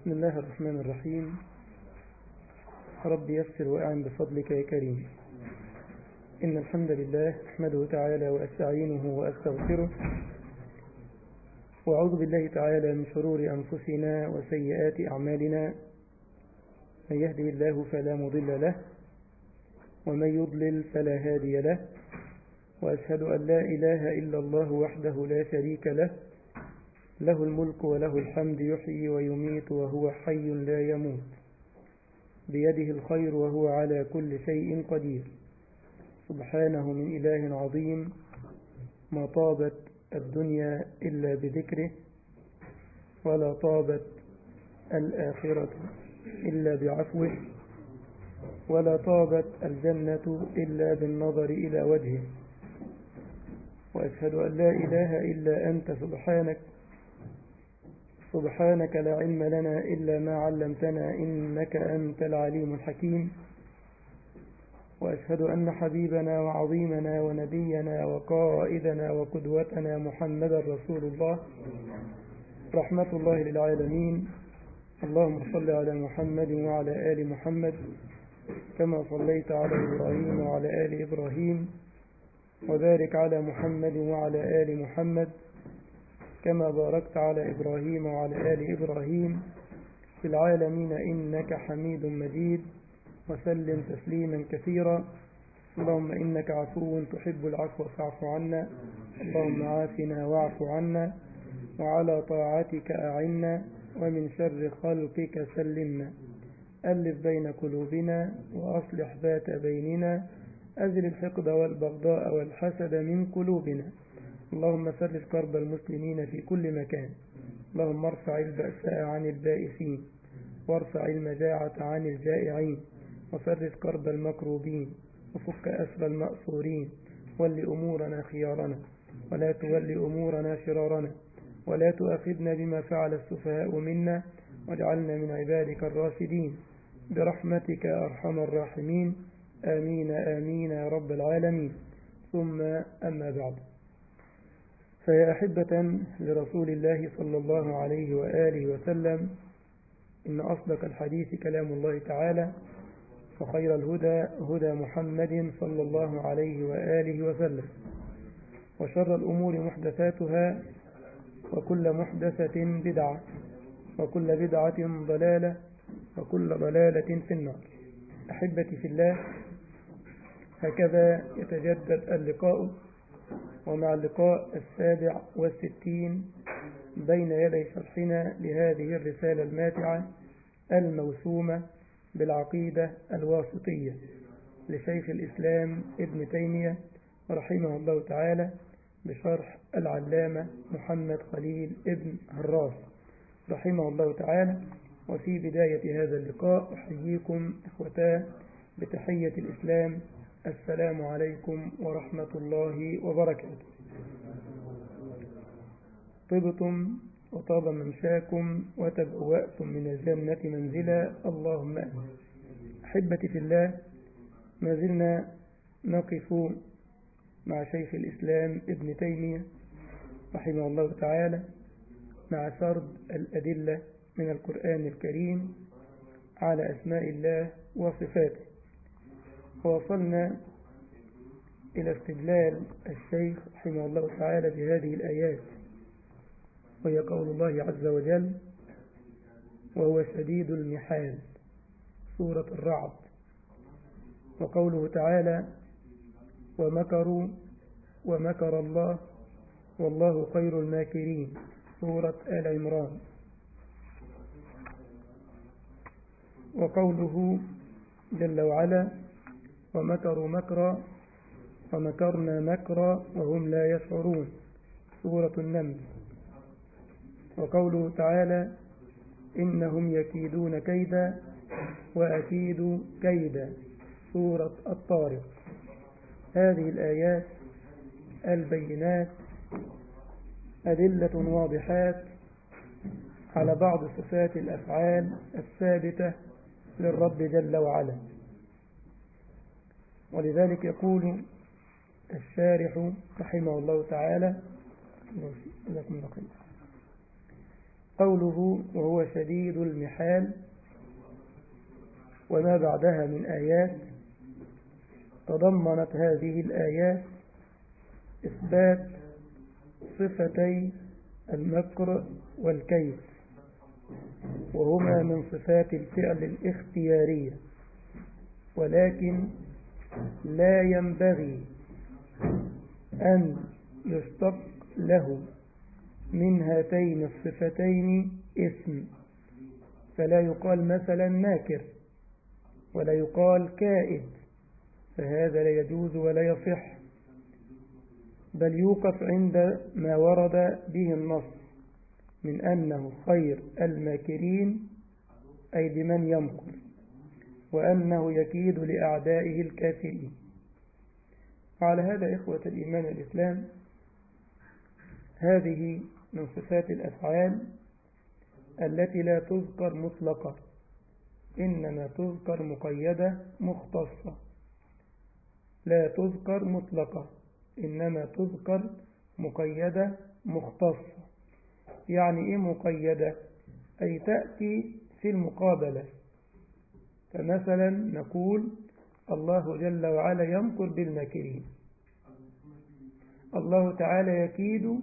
بسم الله الرحمن الرحيم رب يسر وأعن بفضلك يا كريم إن الحمد لله أحمده تعالى وأستعينه وأستغفره وأعوذ بالله تعالى من شرور أنفسنا وسيئات أعمالنا من يهده الله فلا مضل له ومن يضلل فلا هادي له وأشهد أن لا إله إلا الله وحده لا شريك له له الملك وله الحمد يحيي ويميت وهو حي لا يموت بيده الخير وهو على كل شيء قدير سبحانه من إله عظيم ما طابت الدنيا إلا بذكره ولا طابت الآخرة إلا بعفوه ولا طابت الجنة إلا بالنظر إلى وجهه وأشهد أن لا إله إلا أنت سبحانك سبحانك لا علم لنا إلا ما علمتنا إنك أنت العليم الحكيم وأشهد أن حبيبنا وعظيمنا ونبينا وقائدنا وقدوتنا محمدا رسول الله رحمة الله للعالمين اللهم صل على محمد وعلى آل محمد كما صليت على إبراهيم وعلى آل إبراهيم وبارك على محمد وعلى آل محمد كما باركت على إبراهيم وعلى آل إبراهيم في العالمين إنك حميد مجيد وسلم تسليما كثيرا اللهم إنك عفو تحب العفو فاعف عنا اللهم عافنا واعف عنا وعلى طاعتك أعنا ومن شر خلقك سلمنا ألف بين قلوبنا وأصلح ذات بيننا أزل الحقد والبغضاء والحسد من قلوبنا اللهم فرج كرب المسلمين في كل مكان اللهم ارفع البأساء عن البائسين وارفع المجاعة عن الجائعين وفرج كرب المكروبين وفك أسر المأسورين ول أمورنا خيارنا ولا تول أمورنا شرارنا ولا تؤاخذنا بما فعل السفهاء منا واجعلنا من عبادك الراشدين برحمتك أرحم الراحمين آمين آمين يا رب العالمين ثم أما بعد فيا أحبة لرسول الله صلى الله عليه وآله وسلم إن أصدق الحديث كلام الله تعالى وخير الهدى هدى محمد صلى الله عليه وآله وسلم وشر الأمور محدثاتها وكل محدثة بدعة وكل بدعة ضلالة وكل ضلالة في النار أحبتي في الله هكذا يتجدد اللقاء ومع اللقاء السابع والستين بين يدي شرحنا لهذه الرسالة الماتعة الموسومة بالعقيدة الواسطية لشيخ الإسلام ابن تيمية رحمه الله تعالى بشرح العلامة محمد خليل ابن هراس رحمه الله تعالى وفي بداية هذا اللقاء أحييكم إخوتاه بتحية الإسلام السلام عليكم ورحمة الله وبركاته طبتم وطاب ممشاكم وتبوأتم من الجنة منزلا اللهم أمين أحبتي في الله ما زلنا نقف مع شيخ الإسلام ابن تيمية رحمه الله تعالى مع سرد الأدلة من القرآن الكريم على أسماء الله وصفاته ووصلنا إلى استدلال الشيخ رحمه الله تعالى بهذه الآيات وهي قول الله عز وجل وهو شديد المحال سورة الرعد وقوله تعالى ومكروا ومكر الله والله خير الماكرين سورة آل عمران وقوله جل وعلا ومكروا مكرا ومكرنا مكرا وهم لا يشعرون سورة النمل وقوله تعالى إنهم يكيدون كيدا وأكيد كيدا سورة الطارق هذه الآيات البينات أدلة واضحات على بعض صفات الأفعال الثابتة للرب جل وعلا ولذلك يقول الشارح رحمه الله تعالى قوله وهو شديد المحال وما بعدها من آيات تضمنت هذه الآيات إثبات صفتي المكر والكيد وهما من صفات الفعل الاختيارية ولكن لا ينبغي أن يشتق له من هاتين الصفتين اسم فلا يقال مثلا ماكر ولا يقال كائد فهذا لا يجوز ولا يصح بل يوقف عند ما ورد به النص من أنه خير الماكرين أي بمن يمكر وأنه يكيد لأعدائه الكافرين وعلى هذا إخوة الإيمان والإسلام هذه من صفات الأفعال التي لا تذكر مطلقة إنما تذكر مقيدة مختصة لا تذكر مطلقة إنما تذكر مقيدة مختصة يعني إيه مقيدة أي تأتي في المقابلة فمثلا نقول الله جل وعلا يمكر بالماكرين الله تعالى يكيد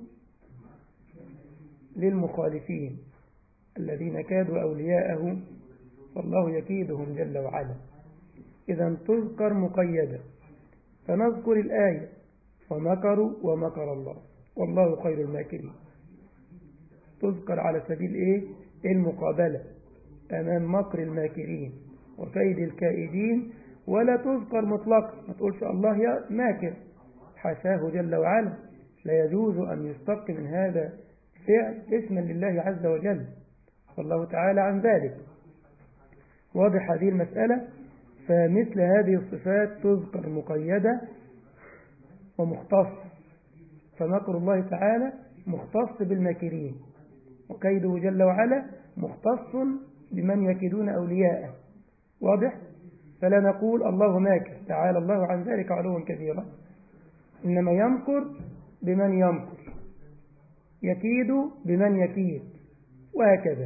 للمخالفين الذين كادوا أولياءه فالله يكيدهم جل وعلا إذا تذكر مقيدة فنذكر الآية ومكروا ومكر الله والله خير الماكرين تذكر على سبيل إيه المقابلة أمام مكر الماكرين وكيد الكائدين ولا تذكر مطلقا ما تقولش الله يا ماكر حاشاه جل وعلا لا يجوز أن يستق من هذا فعل اسما لله عز وجل والله تعالى عن ذلك واضح هذه المسألة فمثل هذه الصفات تذكر مقيدة ومختص فمكر الله تعالى مختص بالماكرين وكيده جل وعلا مختص بمن يكيدون أولياءه واضح فلا نقول الله ماكر تعالى الله عن ذلك علوا كبيرا إنما يمكر بمن يمكر يكيد بمن يكيد وهكذا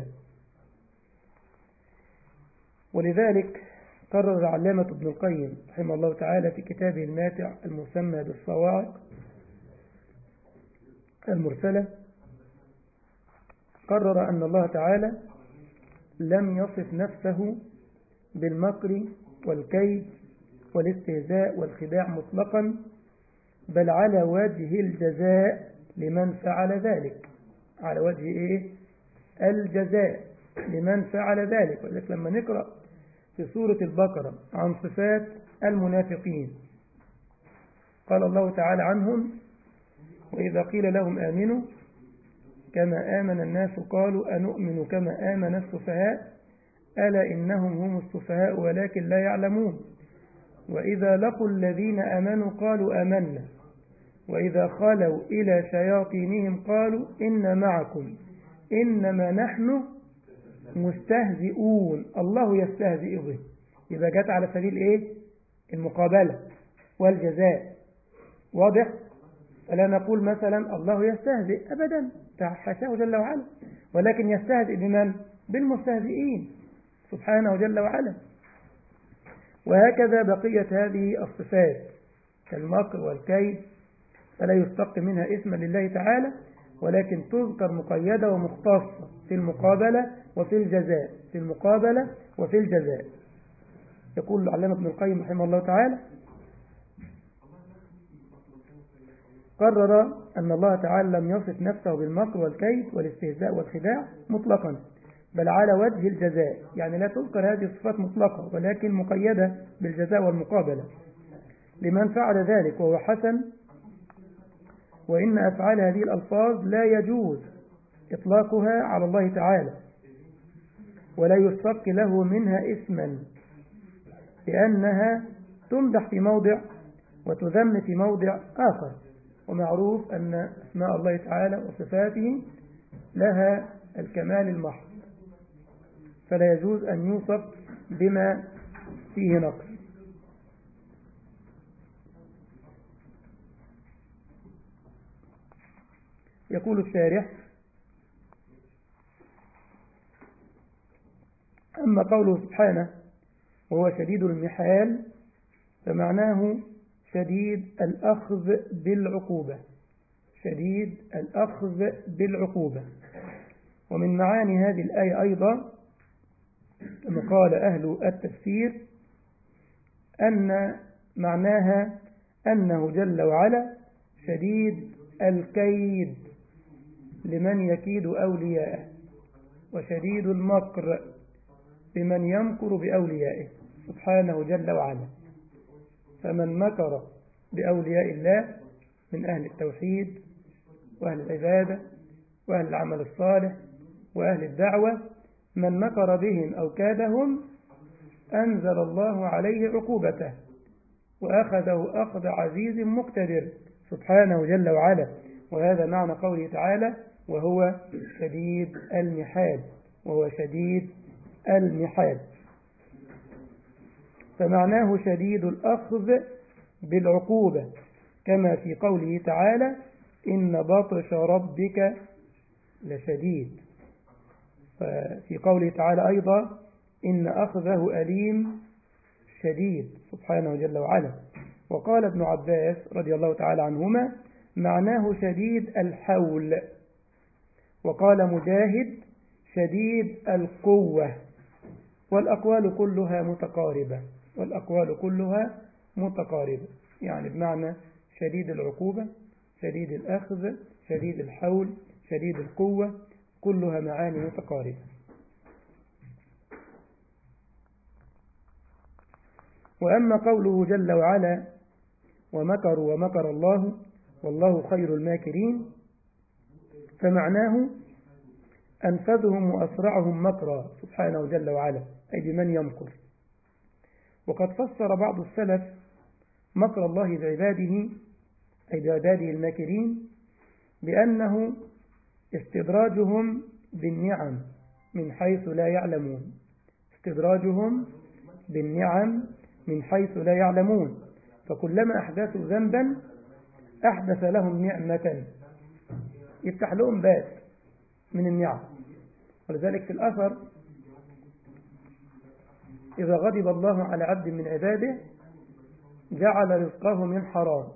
ولذلك قرر علامة ابن القيم رحمه الله تعالى في كتابه الماتع المسمى بالصواعق المرسلة قرر أن الله تعالى لم يصف نفسه بالمكر والكيد والاستهزاء والخداع مطلقا بل على وجه الجزاء لمن فعل ذلك على وجه إيه؟ الجزاء لمن فعل ذلك ولذلك لما نقرأ في سورة البقرة عن صفات المنافقين قال الله تعالى عنهم وإذا قيل لهم آمنوا كما آمن الناس قالوا أنؤمن كما آمن السفهاء ألا إنهم هم السفهاء ولكن لا يعلمون وإذا لقوا الذين آمنوا قالوا آمنا وإذا خلوا إلى شياطينهم قالوا إن معكم إنما نحن مستهزئون الله يستهزئ به يبقى جت على سبيل إيه المقابلة والجزاء واضح فلا نقول مثلا الله يستهزئ أبدا حاشاه جل وعلا ولكن يستهزئ بمن بالمستهزئين سبحانه جل وعلا وهكذا بقية هذه الصفات كالمكر والكيد فلا يستق منها اسما لله تعالى ولكن تذكر مقيدة ومختصة في المقابلة وفي الجزاء في المقابلة وفي الجزاء يقول العلامة ابن القيم رحمه الله تعالى قرر أن الله تعالى لم يصف نفسه بالمكر والكيد والاستهزاء والخداع مطلقا بل على وجه الجزاء يعني لا تذكر هذه الصفات مطلقة ولكن مقيدة بالجزاء والمقابلة لمن فعل ذلك وهو حسن وإن أفعال هذه الألفاظ لا يجوز إطلاقها على الله تعالى ولا يشتق له منها اسما لأنها تمدح في موضع وتذم في موضع آخر ومعروف أن أسماء الله تعالى وصفاته لها الكمال المحض فلا يجوز أن يوصف بما فيه نقص يقول الشارح أما قوله سبحانه وهو شديد المحال فمعناه شديد الأخذ بالعقوبة شديد الأخذ بالعقوبة ومن معاني هذه الآية أيضا كما قال أهل التفسير أن معناها أنه جل وعلا شديد الكيد لمن يكيد أولياءه وشديد المكر بمن يمكر بأوليائه سبحانه جل وعلا فمن مكر بأولياء الله من أهل التوحيد وأهل العبادة وأهل العمل الصالح وأهل الدعوة من مكر بهم أو كادهم أنزل الله عليه عقوبته وأخذه أخذ عزيز مقتدر سبحانه جل وعلا وهذا معنى قوله تعالى وهو شديد المحال وهو شديد المحال فمعناه شديد الأخذ بالعقوبة كما في قوله تعالى إن بطش ربك لشديد ففي قوله تعالى أيضا إن أخذه أليم شديد سبحانه جل وعلا وقال ابن عباس رضي الله تعالى عنهما معناه شديد الحول وقال مجاهد شديد القوة والأقوال كلها متقاربة والأقوال كلها متقاربة يعني بمعنى شديد العقوبة شديد الأخذ شديد الحول شديد القوة كلها معاني متقاربة وأما قوله جل وعلا ومكروا ومكر الله والله خير الماكرين فمعناه أنفذهم وأسرعهم مكرا سبحانه جل وعلا أي بمن يمكر وقد فسر بعض السلف مكر الله بعباده أي بعباده الماكرين بأنه استدراجهم بالنعم من حيث لا يعلمون استدراجهم بالنعم من حيث لا يعلمون فكلما أحدثوا ذنبا أحدث لهم نعمة يفتح لهم باب من النعم ولذلك في الأثر إذا غضب الله على عبد من عباده جعل رزقه من حرام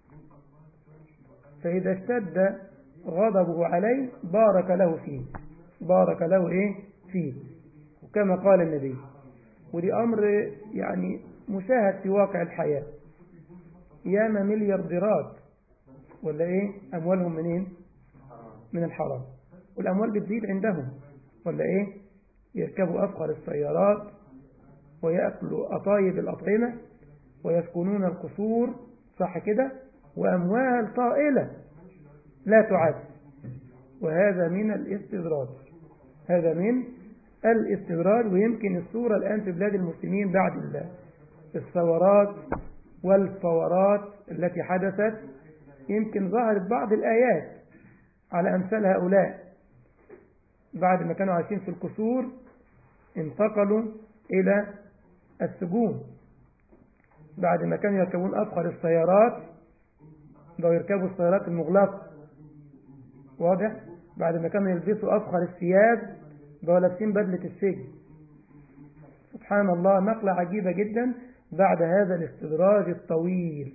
فإذا اشتد غضبه عليه بارك له فيه بارك له إيه فيه وكما قال النبي ودي أمر يعني مشاهد في واقع الحياة ياما مليارديرات ولا إيه أموالهم منين من الحرام والأموال بتزيد عندهم ولا إيه يركبوا أفخر السيارات ويأكلوا أطايب الأطعمة ويسكنون القصور صح كده وأموال طائلة لا تعد وهذا من الاستدراج هذا من الاستدراج ويمكن الصورة الآن في بلاد المسلمين بعد الثورات والفورات التي حدثت يمكن ظهرت بعض الآيات على أمثال هؤلاء بعد ما كانوا عايشين في القصور انتقلوا إلى السجون بعد ما كانوا يركبون أفخر السيارات بقوا يركبوا السيارات المغلقة واضح بعد ما كانوا يلبسوا أفخر الثياب بقوا لابسين بدلة السجن سبحان الله نقلة عجيبة جدا بعد هذا الاستدراج الطويل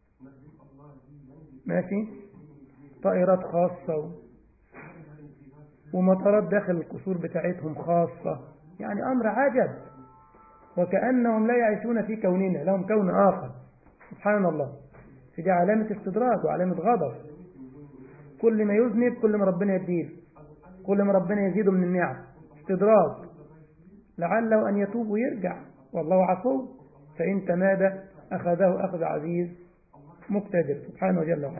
ماشي طائرات خاصة ومطارات داخل القصور بتاعتهم خاصة يعني أمر عجب وكأنهم لا يعيشون في كوننا لهم كون آخر سبحان الله فدي علامة استدراج وعلامة غضب كل ما يذنب كل ما ربنا يديه كل ما ربنا يزيده من النعم استدراج لعله أن يتوب ويرجع والله عفو فإن تمادى أخذه أخذ عزيز مقتدر سبحانه جل وعلا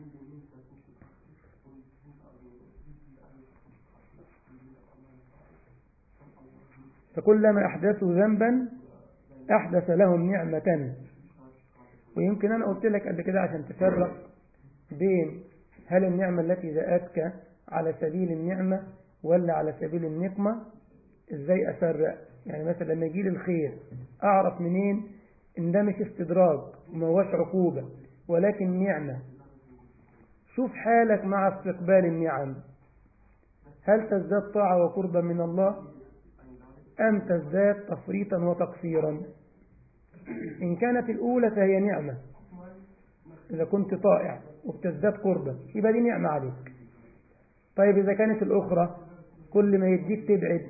فكلما أحدثوا ذنبا أحدث لهم نعمة ويمكن أنا قلت لك قبل كده عشان تفرق بين هل النعمة التي جاءتك على سبيل النعمة ولا على سبيل النقمة ازاي أفرق يعني مثلا لما يجي لي الخير أعرف منين إن ده مش استدراج وما هوش عقوبة ولكن نعمة شوف حالك مع استقبال النعم هل تزداد طاعة وقربا من الله أم تزداد تفريطا وتقصيرا إن كانت الأولى فهي نعمة إذا كنت طائع وبتزداد قربا يبقى دي نعمة عليك طيب إذا كانت الأخرى كل ما يديك تبعد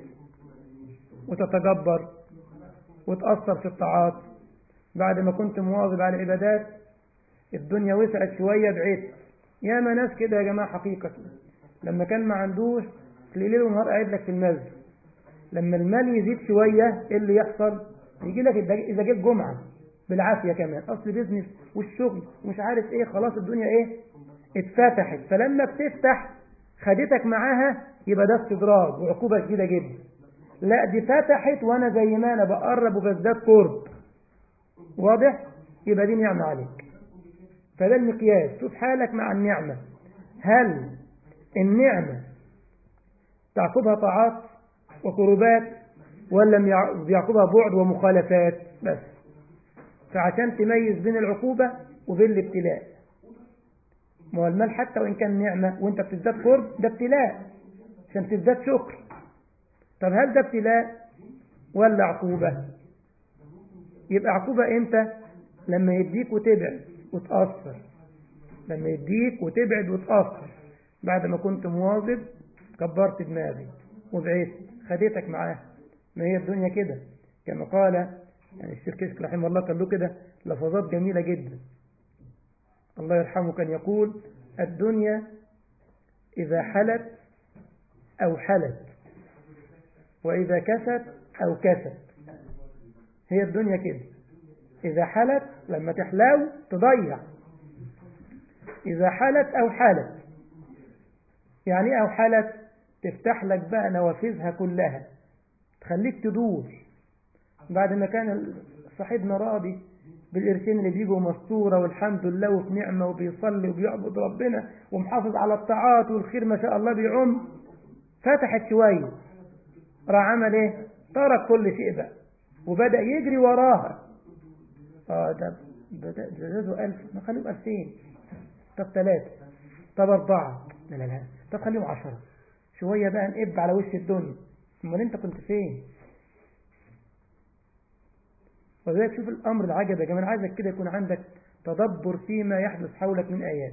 وتتجبر وتأثر في الطاعات بعد ما كنت مواظب على العبادات الدنيا وسعت شوية بعدت يا ما ناس كده يا جماعة حقيقة لما كان ما عندوش ليل ونهار قاعد لك في المسجد لما المال يزيد شوية ايه اللي يحصل يجي لك إذا جيت جمعة بالعافية كمان أصل بيزنس والشغل ومش عارف ايه خلاص الدنيا ايه اتفتحت فلما بتفتح خدتك معاها يبقى ده استدراج وعقوبة شديدة جدا لا دي فتحت وانا زي ما انا بقرب وبزداد قرب واضح يبقى دي نعمة عليك فده المقياس شوف حالك مع النعمة هل النعمة تعقبها طاعات وقربات ولا بيعقبها بعد ومخالفات بس فعشان تميز بين العقوبة وبين الابتلاء ما هو المال حتى وإن كان نعمة وانت بتزداد قرب ده ابتلاء عشان تزداد شكر طب هل ده ابتلاء ولا عقوبة يبقى عقوبة امتى لما يديك وتبعد وتأثر لما يديك وتبعد وتأثر بعد ما كنت مواظب كبرت دماغي وبعدت خديتك معاه ما هي الدنيا كده كما قال يعني الشيخ كشك رحمه الله كان له كده لفظات جميلة جدا الله يرحمه كان يقول الدنيا إذا حلت أو حلت وإذا كست أو كست هي الدنيا كده إذا حلت لما تحلاو تضيع إذا حلت أو حلت يعني أو حلت تفتح لك بقى نوافذها كلها تخليك تدور بعد ما كان صاحبنا راضي بالقرشين اللي بيجوا مستورة والحمد لله وفي نعمة وبيصلي وبيعبد ربنا ومحافظ على الطاعات والخير ما شاء الله بيعم فتحت شوية راح عمل ايه ترك كل شيء بقى وبدأ يجري وراها اه ده بدأ جزازه ألف ما خليهم ألفين طب ثلاثة طب أربعة لا لا لا طب خليهم عشرة شوية بقى نقب على وش الدنيا امال انت كنت فين وذلك شوف الأمر العجب يا جماعة عايزك كده يكون عندك تدبر فيما يحدث حولك من آيات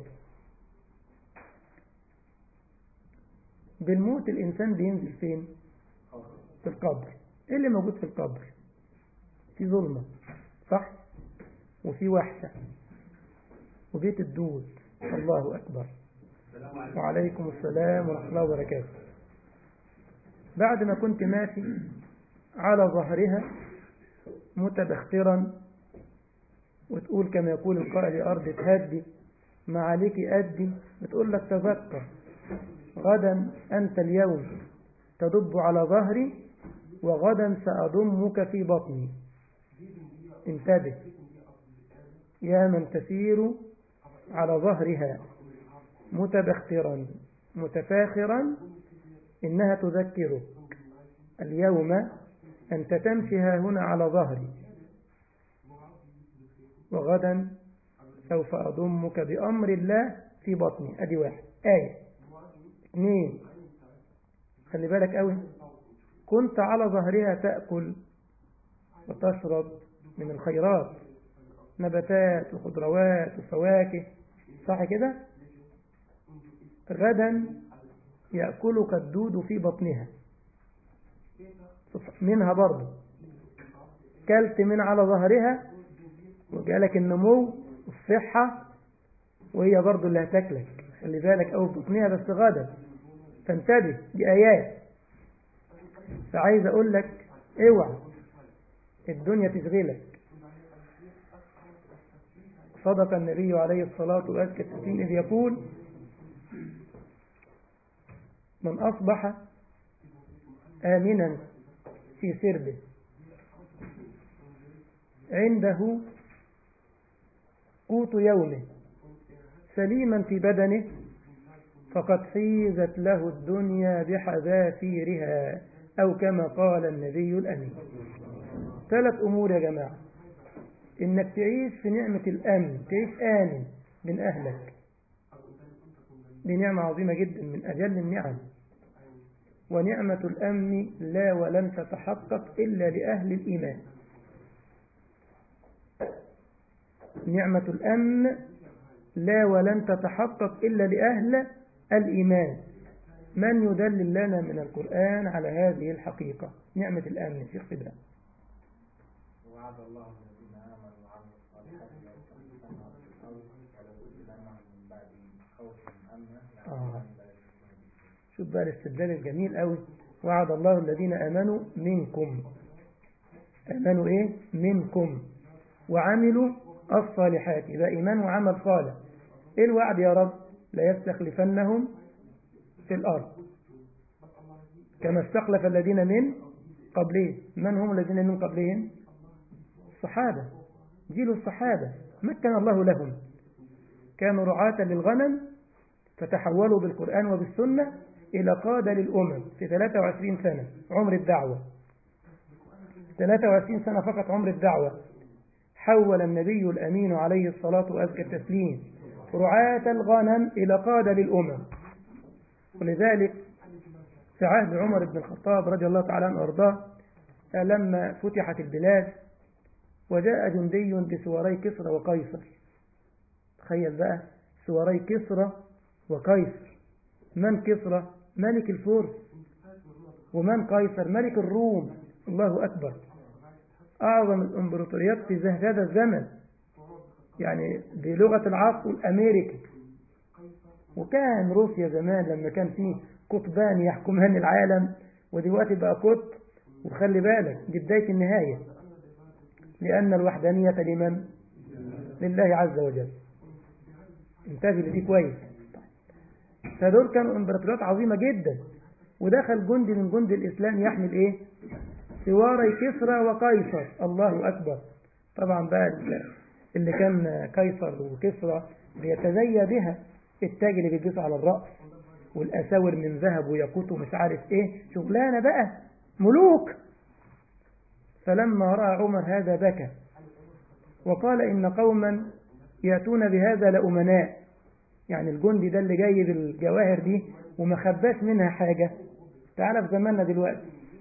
بالموت الإنسان بينزل فين في القبر ايه اللي موجود في القبر في ظلمة صح وفي وحشة وبيت الدود الله أكبر وعليكم السلام ورحمة الله وبركاته بعد ما كنت ماشي على ظهرها متبخترا وتقول كما يقول القائل أرض تهدي ما عليك أدي بتقول لك تذكر غدا أنت اليوم تدب على ظهري وغدا سأضمك في بطني انتبه يا من تسير على ظهرها متبخترا متفاخرا إنها تذكرك اليوم أنت تمشي ها هنا على ظهري وغدا سوف أضمك بأمر الله في بطني أدي واحد آية اثنين خلي بالك قوي كنت على ظهرها تأكل وتشرب من الخيرات نباتات وخضروات وفواكه صح كده غدا يأكلك الدود في بطنها منها برضه كلت من على ظهرها وجالك النمو والصحة وهي برضه اللي هتاكلك خلي بالك أو بطنها بس غدا فانتبه دي آيات فعايز أقول لك اوعى الدنيا تشغلك صدق النبي عليه الصلاة والسلام إذ يقول من أصبح آمنا في سربه عنده قوت يومه سليما في بدنه فقد حيزت له الدنيا بحذافيرها أو كما قال النبي الأمين ثلاث أمور يا جماعة إنك تعيش في نعمة الأمن تعيش آمن من أهلك دي نعمة عظيمة جدا من أجل النعم ونعمة الأمن لا ولن تتحقق إلا لأهل الإيمان نعمة الأمن لا ولن تتحقق إلا لأهل الإيمان من يدلل لنا من القرآن على هذه الحقيقة نعمة الأمن في اقتداء وعد الله الذين آمنوا وعملوا الصالحات لا يكلفنهم في الأرض ولو بدلنهم من بعد خوفهم أمنا آه. يعني لا يشركون به شوف بقى الاستدلال الجميل قوي وعد الله الذين آمنوا منكم آمنوا إيه منكم وعملوا الصالحات يبقى إيمان وعمل صالح إيه الوعد يا رب لا يستخلفنهم في الأرض كما استخلف الذين من قبلهم من هم الذين من قبلهم الصحابة جيل الصحابة مكن الله لهم كانوا رعاة للغنم فتحولوا بالقرآن وبالسنة إلى قادة للأمم في 23 سنة عمر الدعوة 23 سنة فقط عمر الدعوة حول النبي الأمين عليه الصلاة وأزكى التسليم رعاة الغنم إلى قادة للأمم ولذلك في عهد عمر بن الخطاب رضي الله تعالى عنه وارضاه لما فتحت البلاد وجاء جندي بسواري كسرى وقيصر تخيل بقى سواري كسرى وقيصر من كسرى ملك الفرس ومن قيصر ملك الروم الله أكبر أعظم الإمبراطوريات في هذا الزمن يعني بلغة العصر الأمريكي وكان روسيا زمان لما كان فيه قطبان يحكمان العالم ودلوقتي بقى قطب وخلي بالك دي بداية النهاية لأن الوحدانية لمن؟ لله عز وجل انتبه لدي كويس فدول كانوا امبراطوريات عظيمة جدا ودخل جندي من جند الإسلام يحمل إيه؟ سواري كسرى وقيصر الله أكبر طبعا بقى اللي كان قيصر وكسرى بيتزيى بها التاج اللي بيلبسه على الرأس والأساور من ذهب وياقوت ومش عارف إيه شغلانة بقى ملوك فلما رأى عمر هذا بكى وقال إن قوما يأتون بهذا لأمناء يعني الجندي ده اللي جاي بالجواهر دي وما خباش منها حاجة تعالى في زماننا دلوقتي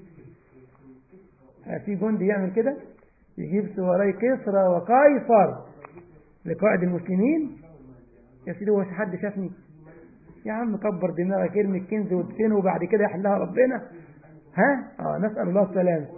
في جندي يعمل كده يجيب سواري كسرى وقيصر لقائد المسلمين يا سيدي هو حد شافني يا عم كبر دماغك ارمي الكنز وادفنه وبعد كده يحلها ربنا ها اه نسأل الله السلامة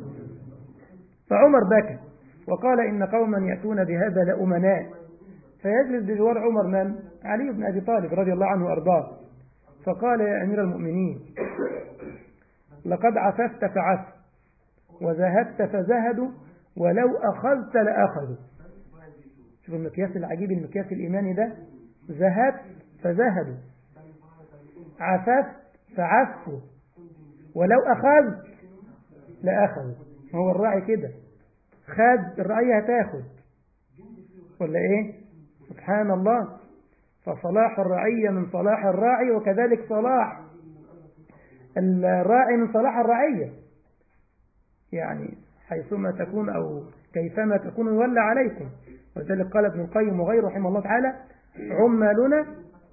فعمر بكى وقال إن قوما يأتون بهذا لأمناء فيجلس بجوار عمر من علي بن أبي طالب رضي الله عنه وأرضاه فقال يا أمير المؤمنين لقد عففت فعفت وزهدت فزهدوا ولو أخذت لأخذوا شوف المقياس العجيب المقياس الإيماني ده زهدت فزهدوا عففت فعفوا ولو أخذت لأخذوا هو الراعي كده خد الرعية هتاخد ولا ايه سبحان الله فصلاح الرعية من صلاح الراعي وكذلك صلاح الراعي من صلاح الرعية يعني حيثما تكون أو كيفما تكون يولى عليكم وذلك قال ابن القيم وغيره رحمه الله تعالى عمالنا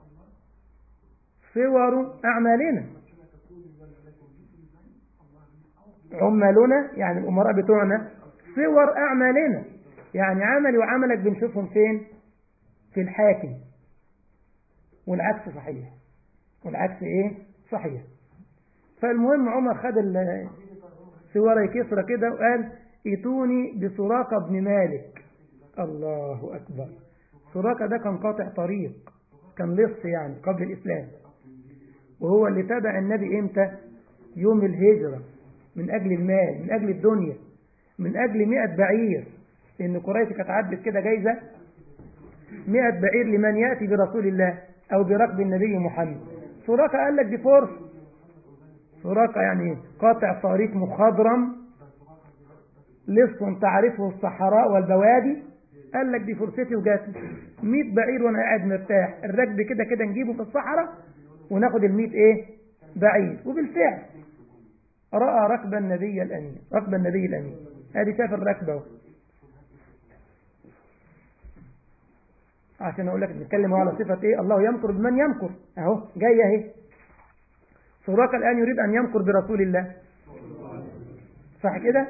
صور أعمالنا عمالنا يعني الأمراء بتوعنا صور أعمالنا يعني عملي وعملك بنشوفهم فين في الحاكم والعكس صحيح والعكس ايه صحيح فالمهم عمر خد سواري كسرى كده وقال ائتوني بسراقة بن مالك الله أكبر سراقة ده كان قاطع طريق كان لص يعني قبل الإسلام وهو اللي تبع النبي امتى يوم الهجرة من أجل المال من أجل الدنيا من أجل مئة بعير لأن قريش كانت عدت كده جايزة مئة بعير لمن يأتي برسول الله أو بركب النبي محمد سراقة قال لك دي فرصة سراقة يعني قاطع طريق مخضرم لص تعرفه الصحراء والبوادي قال لك دي فرصتي وجاتني 100 بعير وانا قاعد مرتاح الركب كده كده نجيبه في الصحراء وناخد ال 100 ايه بعير وبالفعل راى ركب النبي الامين ركب النبي الامين ادي شاف الركبه عشان اقول لك نتكلم على صفه ايه الله يمكر بمن يمكر اهو جايه اهي سراقة الآن يريد أن يمكر برسول الله صح كده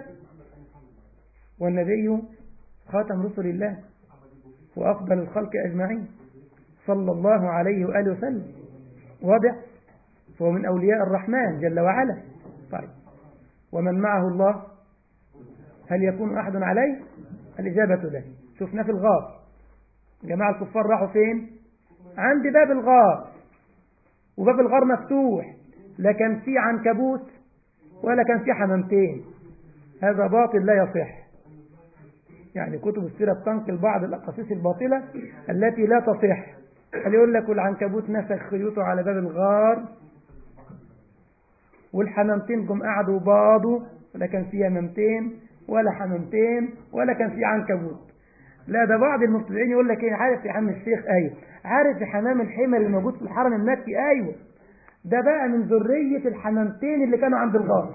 والنبي خاتم رسل الله وأفضل الخلق أجمعين صلى الله عليه وآله وسلم واضح فهو من أولياء الرحمن جل وعلا طيب ومن معه الله هل يكون أحد عليه الإجابة له شفنا في الغار جماعة الكفار راحوا فين عند باب الغار وباب الغار مفتوح لا كان فيه عنكبوت ولا كان فيه حمامتين هذا باطل لا يصح يعني كتب السيرة بتنقل بعض الأقاصيص الباطلة التي لا تصح هل يقول لك والعنكبوت نسخ خيوطه على باب الغار والحمامتين جم قعدوا باضوا ولا كان في حمامتين ولا حمامتين ولا كان في عنكبوت لا ده بعض المبتدعين يقول لك ايه عارف يا عم الشيخ ايوه عارف حمام الحمى اللي موجود في الحرم المكي ايوه ده بقى من ذرية الحمامتين اللي كانوا عند الغار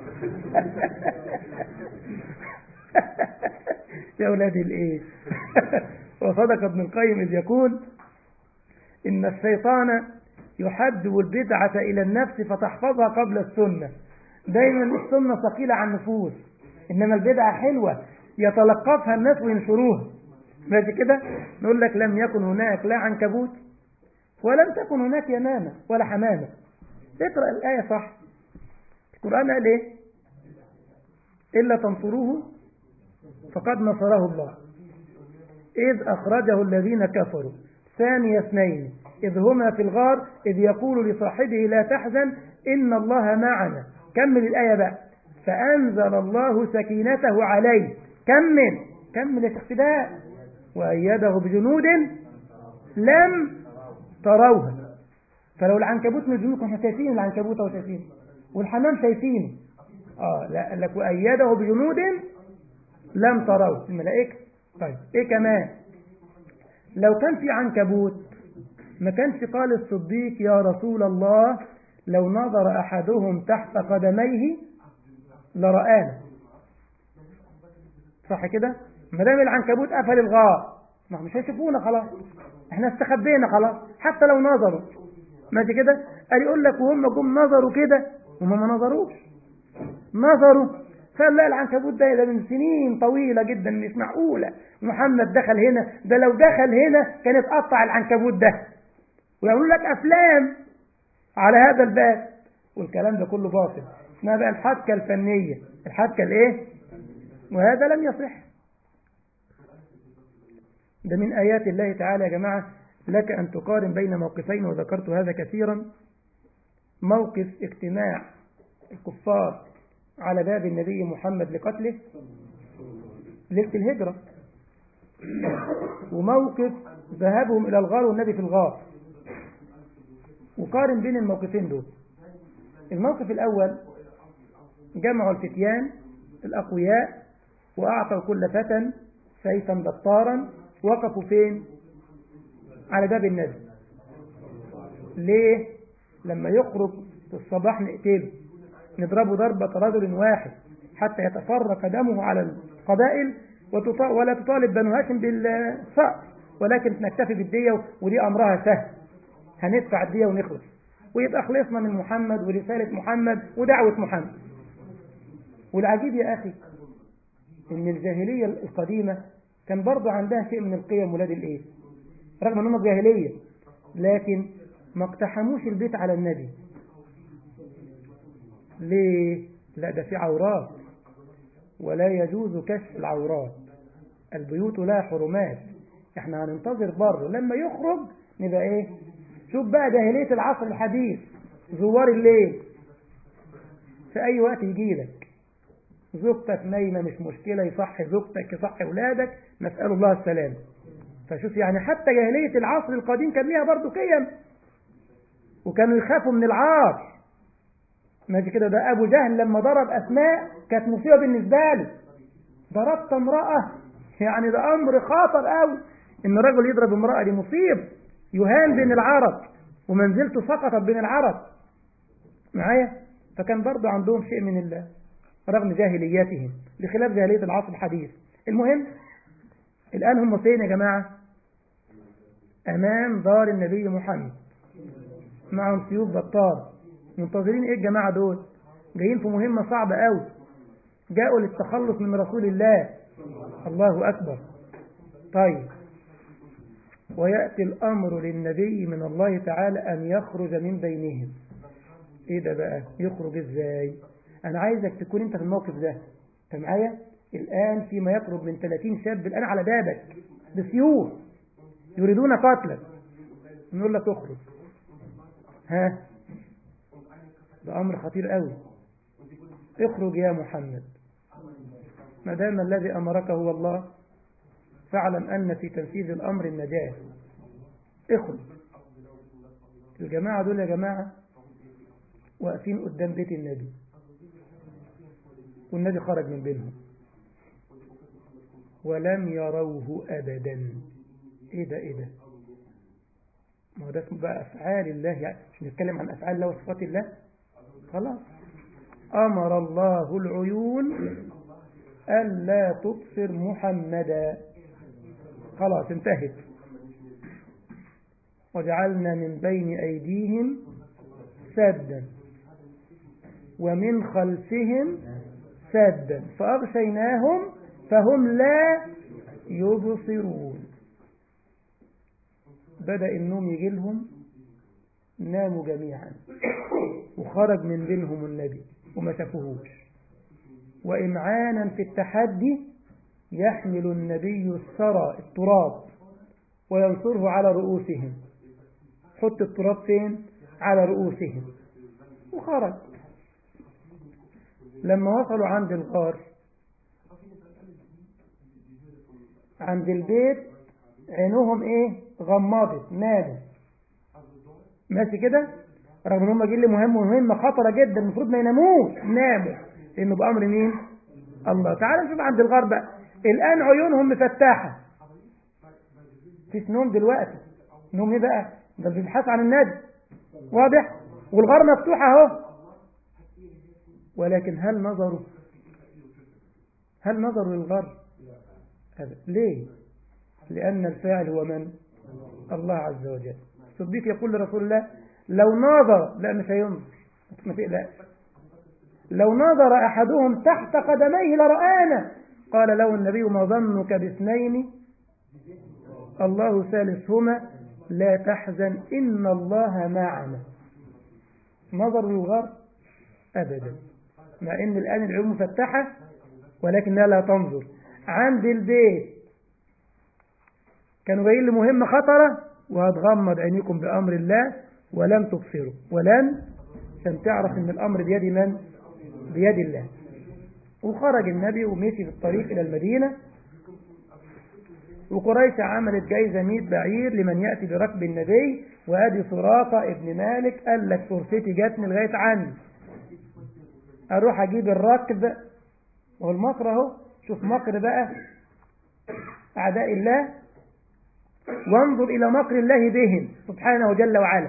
يا أولادي الإيه وصدق ابن القيم إذ يقول إن الشيطان يحدب البدعة إلى النفس فتحفظها قبل السنة دايما السنة ثقيلة على النفوس إنما البدعة حلوة يتلقفها الناس وينشروها ماشي كده نقول لك لم يكن هناك لا عنكبوت ولم تكن هناك يمامة ولا حمامة اقرأ الآية صح القرآن قال إيه إلا تنصروه فقد نصره الله إذ أخرجه الذين كفروا ثاني اثنين إذ هما في الغار إذ يقول لصاحبه لا تحزن إن الله معنا كمل الآية بقى فأنزل الله سكينته عليه كمل كمل الاقتداء وأيده بجنود لم تروها فلو العنكبوت من جنود احنا شايفين العنكبوت او شايفين والحمام شايفينه اه لا قال لك وأيده بجنود لم تروه الملائكة طيب ايه كمان لو كان في عنكبوت ما كانش قال الصديق يا رسول الله لو نظر أحدهم تحت قدميه لرآنا صح كده ما دام العنكبوت قفل الغار ما مش هيشوفونا خلاص احنا استخبينا خلاص حتى لو نظروا ماشي كده قال يقول لك وهم جم نظروا كده هم ما نظروش نظروا فقال لا العنكبوت ده ده من سنين طويلة جدا مش معقولة محمد دخل هنا ده لو دخل هنا كان اتقطع العنكبوت ده ويقولوا لك أفلام على هذا الباب والكلام ده كله باطل اسمها بقى الحبكة الفنية الحبكة الايه وهذا لم يصح ده من آيات الله تعالى يا جماعة لك أن تقارن بين موقفين وذكرت هذا كثيرا موقف اجتماع الكفار على باب النبي محمد لقتله ليلة الهجرة وموقف ذهابهم إلى الغار والنبي في الغار وقارن بين الموقفين دول الموقف الأول جمعوا الفتيان الأقوياء وأعطوا كل فتى سيفا بطارا وقفوا فين على باب النبي ليه لما يخرج في الصباح نقتله نضربه ضربة رجل واحد حتى يتفرق دمه على القبائل ولا تطالب بنو هاشم بالصقر ولكن نكتفي بالدية ودي أمرها سهل هندفع الدية ونخلص ويبقى خلصنا من محمد ورسالة محمد ودعوة محمد والعجيب يا أخي إن الجاهلية القديمة كان برضو عندها شيء من القيم ولاد الإيه رغم أنهم جاهلية لكن ما اقتحموش البيت على النبي ليه لا ده في عورات ولا يجوز كشف العورات البيوت لها حرمات احنا هننتظر بره لما يخرج نبقى ايه شوف بقى جاهلية العصر الحديث زوار الليل في اي وقت يجي لك زوجتك نايمة مش مشكلة يصحي زوجتك يصحي اولادك نسأل الله السلام فشوف يعني حتى جاهلية العصر القديم كان ليها برضو قيم وكانوا يخافوا من العار ماشي كده ده ابو جهل لما ضرب اسماء كانت مصيبه بالنسبه له ضربت امراه يعني ده امر خطر قوي ان رجل يضرب امراه دي مصيب يهان بين العرب ومنزلته سقطت بين العرب معايا فكان برضه عندهم شيء من الله رغم جاهلياتهم بخلاف جاهليه العصر الحديث المهم الان هم فين يا جماعه امام دار النبي محمد معهم سيوف بطار منتظرين ايه الجماعة دول جايين في مهمة صعبة قوي جاءوا للتخلص من رسول الله الله أكبر طيب ويأتي الأمر للنبي من الله تعالى أن يخرج من بينهم إيه ده بقى يخرج إزاي أنا عايزك تكون أنت في الموقف ده أنت معايا الآن فيما يقرب من 30 شاب الآن على بابك بسيوف يريدون قتلك نقول لك اخرج ها ده أمر خطير قوي اخرج يا محمد ما دام الذي أمرك هو الله فاعلم أن في تنفيذ الأمر النجاة اخرج الجماعة دول يا جماعة واقفين قدام بيت النبي والنبي خرج من بينهم ولم يروه أبدا ايه ده ايه ده ما هو ده اسمه بقى أفعال الله يعني مش نتكلم عن أفعال الله وصفات الله خلاص أمر الله العيون ألا تبصر محمدا خلاص انتهت وجعلنا من بين أيديهم سدا ومن خلفهم سدا فأغشيناهم فهم لا يبصرون بدأ النوم يجي لهم ناموا جميعا وخرج من بينهم النبي وما شافوهوش وإمعانا في التحدي يحمل النبي الثرى التراب وينصره على رؤوسهم حط التراب فين على رؤوسهم وخرج لما وصلوا عند الغار عند البيت عينهم ايه غمضت ناموا ماشي كده رغم ان هم جايين لي مهم ومهمه خطره جدا المفروض ما يناموش ناموا لانه بامر مين الله تعالى نشوف عند الغار بقى الان عيونهم مفتحه مفيش نوم دلوقتي نوم ايه بقى ده بيبحث عن النبي واضح والغار مفتوح اهو ولكن هل نظروا هل نظروا للغار هذا ليه لأن الفاعل هو من الله عز وجل الصديق يقول لرسول الله لو نظر لا مش هينظر ما تقلقش لو نظر أحدهم تحت قدميه لرآنا قال له النبي ما ظنك باثنين الله ثالثهما لا تحزن إن الله معنا نظر للغار أبدا مع إن الآن العيون مفتحة ولكنها لا تنظر عند البيت كانوا جايين لمهمة خطرة وهتغمض عينيكم بأمر الله ولن تبصروا ولن عشان تعرف ان الأمر بيد من بيد الله وخرج النبي ومشي في الطريق إلى المدينة وقريش عملت جايزة 100 بعير لمن يأتي بركب النبي وادي سراقة ابن مالك قال لك فرصتي جاتني لغاية عني اروح اجيب الركب والمكر اهو شوف مكر بقى اعداء الله وانظر الى مكر الله بهم سبحانه جل وعلا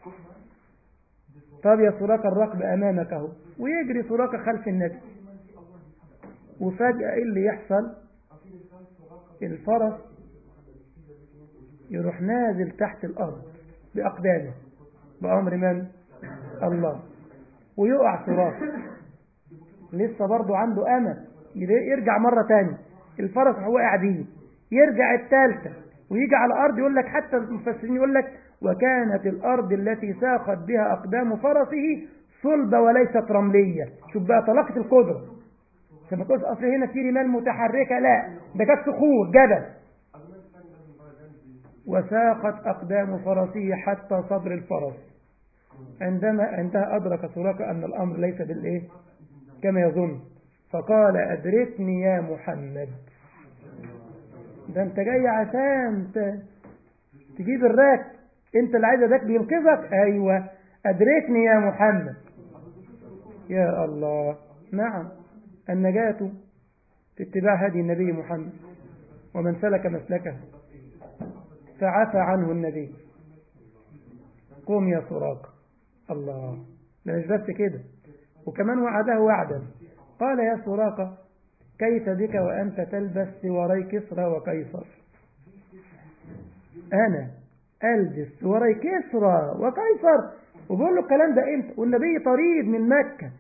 طب يا سراقة الركب امامك اهو ويجري سراقة خلف النبي وفجأة ايه اللي يحصل الفرس يروح نازل تحت الارض باقدامه بامر من الله ويقع سراقة لسه برضه عنده امل يرجع مرة تاني الفرس هو قاعدين يرجع الثالثة ويجي على الأرض يقول لك حتى المفسرين يقول لك وكانت الأرض التي ساقت بها أقدام فرسه صلبة وليست رملية شوف بقى طلاقة القدرة ما تقولش أصل هنا في رمال متحركة لا ده كانت صخور جبل وساقت أقدام فرسه حتى صدر الفرس عندما عندها أدرك سراقة أن الأمر ليس بالإيه كما يظن فقال أدركني يا محمد ده أنت جاي عشان تجيب الراك أنت اللي عايز ذاك بينقذك أيوة أدركني يا محمد يا الله نعم النجاة في اتباع هدي النبي محمد ومن سلك مسلكه فعفى عنه النبي قوم يا سراق الله ده مش بس كده وكمان وعده وعدا قال يا سراقة كيف بك وأنت تلبس سواري كسرى وقيصر أنا ألبس سواري كسرى وقيصر وبيقول له الكلام ده امتى والنبي طريد من مكة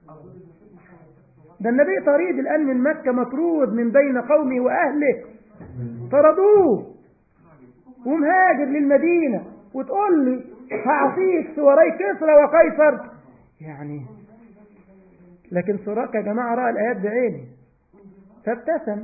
ده النبي طريد الآن من مكة مطرود من بين قومه وأهله طردوه ومهاجر للمدينة وتقول لي هعطيك سوري كسرى وقيصر يعني لكن سراق يا جماعة رأى الآيات بعينه فابتسم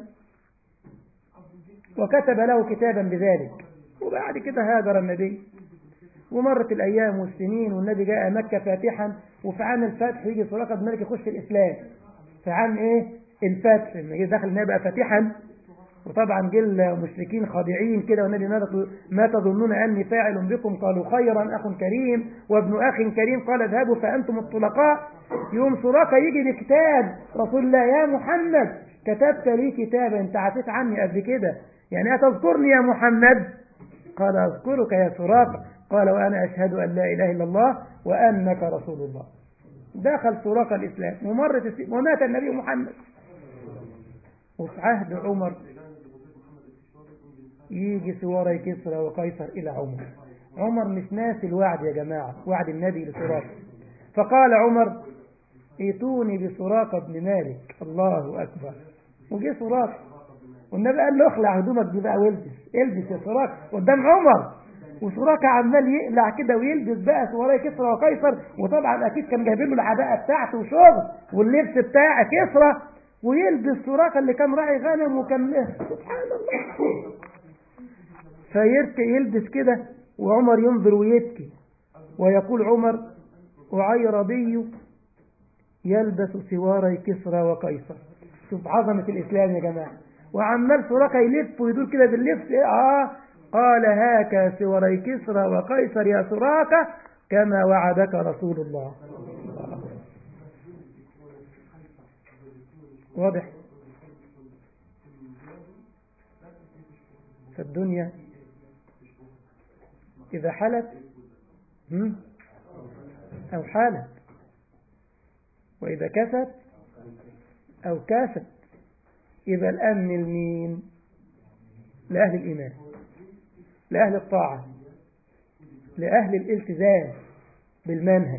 وكتب له كتابا بذلك وبعد كده هاجر النبي ومرت الأيام والسنين والنبي جاء مكة فاتحا وفي عام الفتح يجي سراقة بن مالك يخش الإسلام في عام إيه الفتح لما جه دخل النبي بقى فاتحا وطبعا جه المشركين خاضعين كده والنبي ماذا ما تظنون أني فاعل بكم قالوا خيرا أخ كريم وابن أخ كريم قال اذهبوا فأنتم الطلقاء يوم سراقة يجي بكتاب رسول الله يا محمد كتبت لي كتابا انت عفيت عني قبل كده يعني أتذكرني يا محمد قال أذكرك يا سراقة قال وأنا أشهد أن لا إله إلا الله وأنك رسول الله دخل سراقة الإسلام ومرت ومات النبي محمد وفي عهد عمر يجي سواري كسرى وقيصر إلى عمر عمر مش ناسي الوعد يا جماعة وعد النبي لسراقة فقال عمر ائتوني بسراقة بن مالك الله أكبر وجه سراقة والنبي قال له اخلع هدومك دي بقى والبس البس يا سراقة قدام عمر وسراقة عمال يقلع كده ويلبس بقى سواري كسرى وقيصر وطبعا أكيد كان جايبين له العباءة بتاعته وشغل واللبس بتاع كسرى ويلبس سراقة اللي كان راعي غنم وكان سبحان الله فيركي يلبس كده وعمر ينظر ويبكي ويقول عمر وعيربي يلبس سواري كسرى وقيصر شوف عظمة الإسلام يا جماعة وعمال سراقة يلف ويدور كده باللبس آه قال هاك سواري كسرى وقيصر يا سراقة كما وعدك رسول الله واضح فالدنيا إذا حلت أو حالت وإذا كست أو كاست يبقى الأمن المين لأهل الإيمان لأهل الطاعة لأهل الالتزام بالمنهج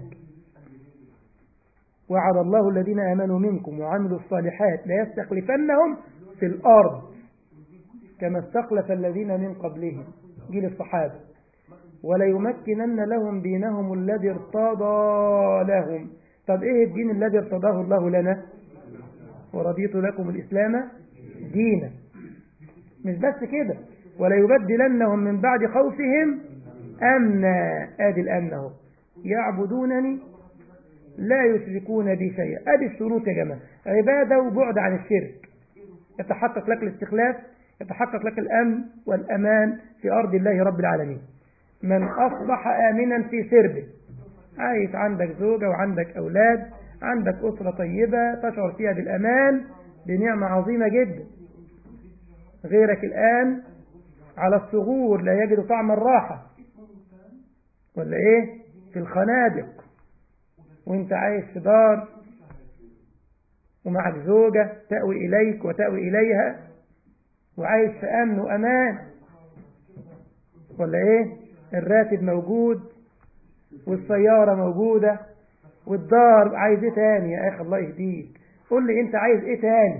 وعد الله الذين آمنوا منكم وعملوا الصالحات لا يستخلفنهم في الأرض كما استخلف الذين من قبلهم جيل الصحابة ولا يمكنن لهم دينهم الذي ارتضى لهم طب ايه الدين الذي ارتضاه الله لنا ورضيت لكم الإسلام دينا مش بس كده ولا يبدلنهم من بعد خوفهم أمنا آدي الأمن اهو يعبدونني لا يشركون بي شيئا ادي الشروط يا جماعة عبادة وبعد عن الشرك يتحقق لك الاستخلاف يتحقق لك الأمن والأمان في أرض الله رب العالمين من أصبح آمنا في سربه عايش عندك زوجة وعندك أولاد عندك أسرة طيبة تشعر فيها بالأمان بنعمة عظيمة جدا غيرك الآن على الثغور لا يجد طعم الراحة ولا إيه في الخنادق وانت عايش في دار ومعك زوجة تأوي إليك وتأوي إليها وعايش في أمن وأمان ولا إيه الراتب موجود والسيارة موجودة والدار عايز إيه تاني يا أخي الله يهديك قول لي أنت عايز إيه تاني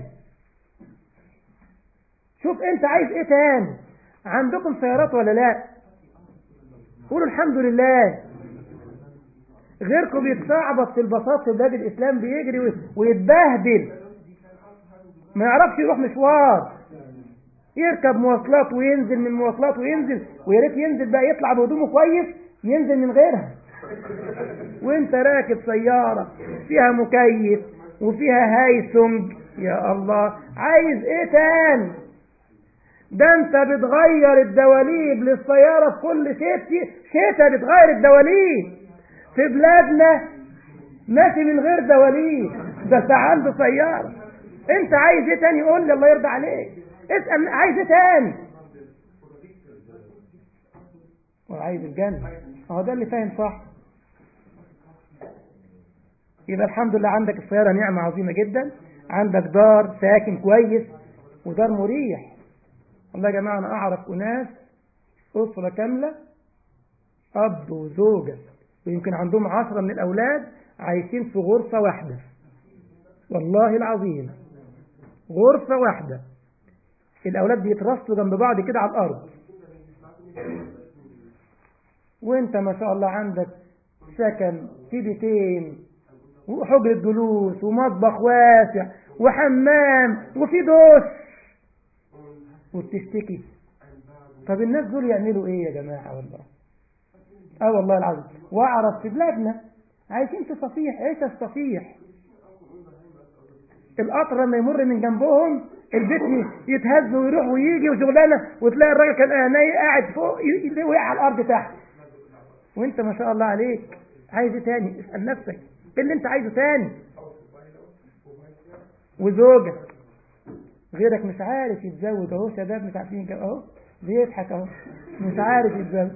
شوف أنت عايز إيه تاني عندكم سيارات ولا لا قولوا الحمد لله غيركم يتصعبط في البساط في بلاد الإسلام بيجري ويتبهدل ما يعرفش يروح مشوار يركب مواصلات وينزل من مواصلات وينزل ويا ريت ينزل بقى يطلع بهدومه كويس ينزل من غيرها وانت راكب سيارة فيها مكيف وفيها هايسونج يا الله عايز ايه تاني ده انت بتغير الدواليب للسيارة في كل شتاء شتاء بتغير الدواليب في بلادنا ماشي من غير دواليب ده انت عنده سيارة انت عايز ايه تاني قول لي الله يرضى عليك اسأل عايز ايه تاني وعايز الجنة هو ده اللي فاهم صح يبقى الحمد لله عندك السيارة نعمة عظيمة جدا عندك دار ساكن كويس ودار مريح والله يا جماعة أنا أعرف أناس أسرة كاملة أب وزوجة ويمكن عندهم عشرة من الأولاد عايشين في غرفة واحدة والله العظيم غرفة واحدة الأولاد بيترصوا جنب بعض كده على الأرض وانت ما شاء الله عندك سكن في بيتين وحجرة جلوس ومطبخ واسع وحمام وفي دوش وبتشتكي طب الناس دول يعملوا ايه يا جماعة والله اه والله العظيم واعرف في بلادنا عايشين في صفيح ايش الصفيح القطر لما يمر من جنبهم البيت يتهز ويروح ويجي وشغلانه وتلاقي الراجل كان قاعد فوق وقع على الارض تحت وانت ما شاء الله عليك عايز ايه تاني اسال نفسك ايه اللي انت عايزه تاني وزوجة غيرك مش عارف يتزوج اهو شباب مش عارفين يتجوز اهو بيضحك اهو مش عارف يتزوج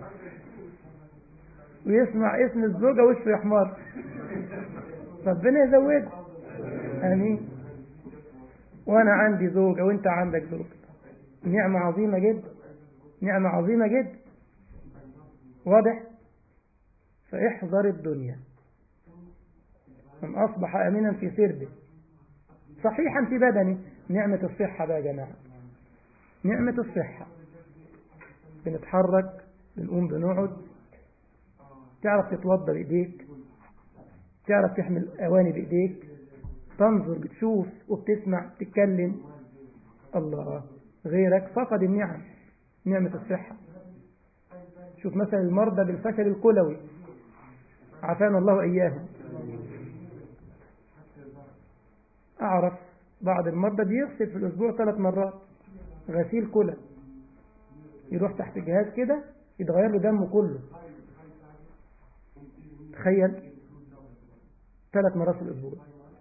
ويسمع اسم الزوجة وشه يحمر ربنا يزوجه امين وانا عندي زوجة وانت عندك زوجة نعمة عظيمة جدا نعمة عظيمة جدا واضح فاحذر الدنيا من أصبح أمينا في سربه صحيحا في بدنه نعمة الصحة بقى يا جماعة نعمة الصحة بنتحرك بنقوم بنقعد تعرف تتوضى بإيديك تعرف تحمل أواني بإيديك تنظر بتشوف وبتسمع تتكلم الله غيرك فقد النعم نعمة الصحة شوف مثلا المرضى بالفشل الكلوي عافانا الله إياهم أعرف بعض المرضى بيغسل في الأسبوع ثلاث مرات غسيل كلى يروح تحت جهاز كده يتغير له دمه كله تخيل ثلاث مرات في الأسبوع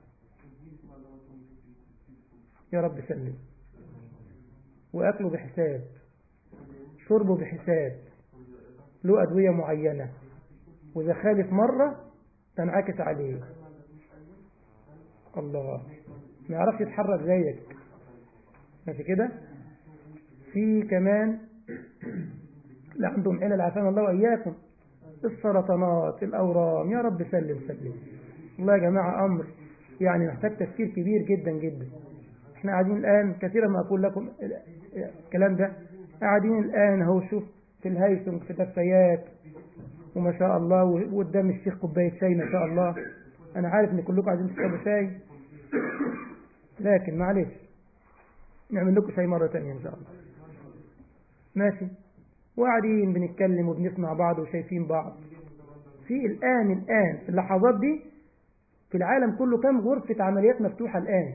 يا رب سلم وأكله بحساب شربه بحساب له أدوية معينة وإذا خالف مرة تنعكس عليه الله ما يعرفش يتحرك زيك ماشي كده في كمان اللي عندهم علل عافانا الله وإياكم السرطانات الأورام يا رب سلم سلم والله يا جماعة أمر يعني محتاج تفكير كبير جدا جدا احنا قاعدين الآن كثيرا ما أقول لكم الكلام ده قاعدين الآن هو شوف في الهيثم في دفايات وما شاء الله وقدام الشيخ كوباية شاي ما شاء الله أنا عارف إن كلكم عايزين تشربوا شاي لكن معلش نعمل لكم شاي مرة تانية إن شاء الله ماشي وقاعدين بنتكلم وبنسمع بعض وشايفين بعض في الآن الآن في اللحظات دي في العالم كله كم غرفة عمليات مفتوحة الآن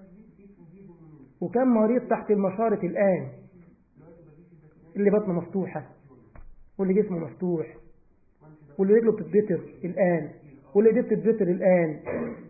وكم مريض تحت المشارط الآن اللي بطنه مفتوحة واللي جسمه مفتوح واللي رجله بتتبتر الآن واللي دي بتتبتر الآن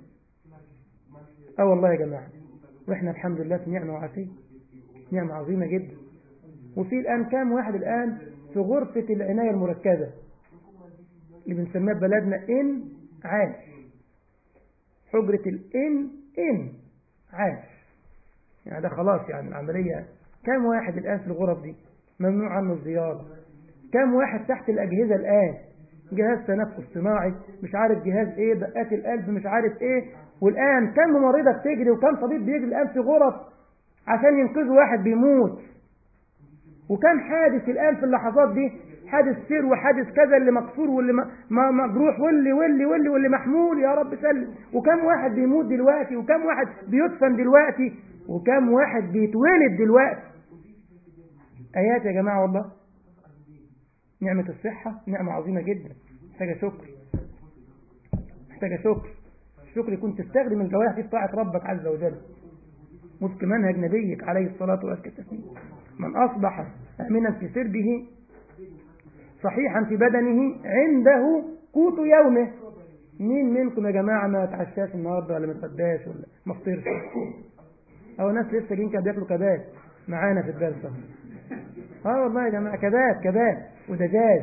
اه والله يا جماعة واحنا الحمد لله في نعمة وعافية نعمة عظيمة جدا وفي الآن كام واحد الآن في غرفة العناية المركزة اللي بنسميها بلدنا إن عاش حجرة الإن إن عاش يعني ده خلاص يعني العملية كام واحد الآن في الغرف دي ممنوع عنه الزيارة كام واحد تحت الأجهزة الآن جهاز تنفس صناعي مش عارف جهاز ايه دقات القلب مش عارف ايه والآن كم ممرضة بتجري وكم طبيب بيجري الآن في غرف عشان ينقذوا واحد بيموت وكم حادث الآن في اللحظات دي حادث سير وحادث كذا اللي مكسور واللي مجروح واللي واللي واللي واللي محمول يا رب سلم وكم واحد بيموت دلوقتي وكم واحد بيدفن دلوقتي وكم واحد بيتولد دلوقتي آيات يا جماعة والله نعمة الصحة نعمة عظيمة جدا محتاجة شكر محتاجة شكر الشكر يكون تستخدم الجوارح دي في طاعة ربك عز وجل وفق منهج نبيك عليه الصلاة والسلام من أصبح آمنا في سربه صحيحا في بدنه عنده قوت يومه مين منكم يا جماعة ما تعشاش النهاردة ولا ما تصداش ولا ما فطرش أو ناس لسه جايين كده بياكلوا كباب معانا في الدرس اه والله يا جماعة كباب كباب ودجاج